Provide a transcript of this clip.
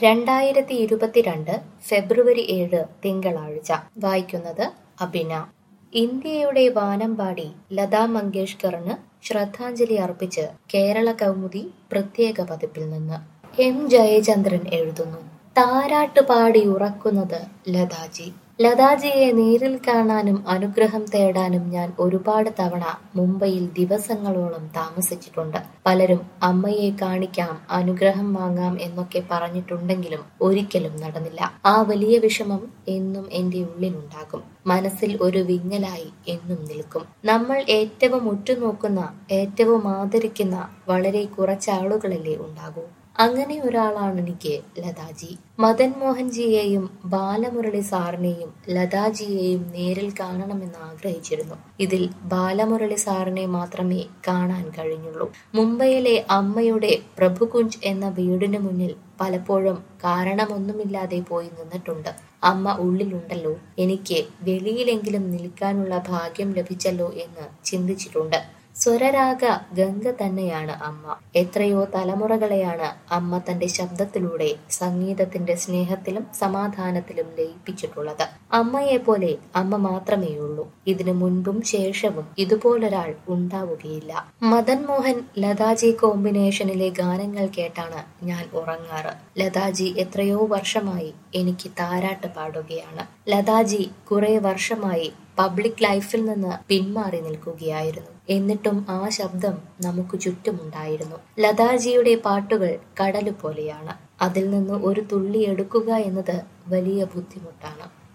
രണ്ടായിരത്തി ഇരുപത്തിരണ്ട് ഫെബ്രുവരി ഏഴ് തിങ്കളാഴ്ച വായിക്കുന്നത് അബിന ഇന്ത്യയുടെ വാനമ്പാടി ലതാ മങ്കേഷ്കറിന് ശ്രദ്ധാഞ്ജലി അർപ്പിച്ച് കേരള കൗമുദി പ്രത്യേക പതിപ്പിൽ നിന്ന് എം ജയചന്ദ്രൻ എഴുതുന്നു താരാട്ട് പാടി ഉറക്കുന്നത് ലതാജി ലതാജിയെ നേരിൽ കാണാനും അനുഗ്രഹം തേടാനും ഞാൻ ഒരുപാട് തവണ മുംബൈയിൽ ദിവസങ്ങളോളം താമസിച്ചിട്ടുണ്ട് പലരും അമ്മയെ കാണിക്കാം അനുഗ്രഹം വാങ്ങാം എന്നൊക്കെ പറഞ്ഞിട്ടുണ്ടെങ്കിലും ഒരിക്കലും നടന്നില്ല ആ വലിയ വിഷമം എന്നും എന്റെ ഉള്ളിലുണ്ടാകും മനസ്സിൽ ഒരു വിങ്ങലായി എന്നും നിൽക്കും നമ്മൾ ഏറ്റവും ഉറ്റുനോക്കുന്ന ഏറ്റവും ആദരിക്കുന്ന വളരെ കുറച്ചാളുകളല്ലേ ഉണ്ടാകൂ അങ്ങനെ ഒരാളാണ് എനിക്ക് ലതാജി മദൻ മോഹൻജിയെയും ബാലമുരളി സാറിനെയും ലതാജിയെയും നേരിൽ കാണണമെന്ന് ആഗ്രഹിച്ചിരുന്നു ഇതിൽ ബാലമുരളി സാറിനെ മാത്രമേ കാണാൻ കഴിഞ്ഞുള്ളൂ മുംബൈയിലെ അമ്മയുടെ പ്രഭുകുഞ്ച് എന്ന വീടിന് മുന്നിൽ പലപ്പോഴും കാരണമൊന്നുമില്ലാതെ പോയി നിന്നിട്ടുണ്ട് അമ്മ ഉള്ളിലുണ്ടല്ലോ എനിക്ക് വെളിയിലെങ്കിലും നിൽക്കാനുള്ള ഭാഗ്യം ലഭിച്ചല്ലോ എന്ന് ചിന്തിച്ചിട്ടുണ്ട് സ്വരരാഗ ഗംഗ തന്നെയാണ് അമ്മ എത്രയോ തലമുറകളെയാണ് അമ്മ തന്റെ ശബ്ദത്തിലൂടെ സംഗീതത്തിന്റെ സ്നേഹത്തിലും സമാധാനത്തിലും ലയിപ്പിച്ചിട്ടുള്ളത് അമ്മയെ പോലെ അമ്മ മാത്രമേ ഉള്ളൂ ഇതിനു മുൻപും ശേഷവും ഇതുപോലൊരാൾ ഉണ്ടാവുകയില്ല മദൻ മോഹൻ ലതാജി കോമ്പിനേഷനിലെ ഗാനങ്ങൾ കേട്ടാണ് ഞാൻ ഉറങ്ങാറ് ലതാജി എത്രയോ വർഷമായി എനിക്ക് താരാട്ട് പാടുകയാണ് ലതാജി കുറെ വർഷമായി പബ്ലിക് ലൈഫിൽ നിന്ന് പിന്മാറി നിൽക്കുകയായിരുന്നു എന്നിട്ടും ആ ശബ്ദം നമുക്ക് ചുറ്റുമുണ്ടായിരുന്നു ലതാജിയുടെ പാട്ടുകൾ കടല് പോലെയാണ് അതിൽ നിന്ന് ഒരു തുള്ളി എടുക്കുക എന്നത് വലിയ ബുദ്ധിമുട്ടാണ്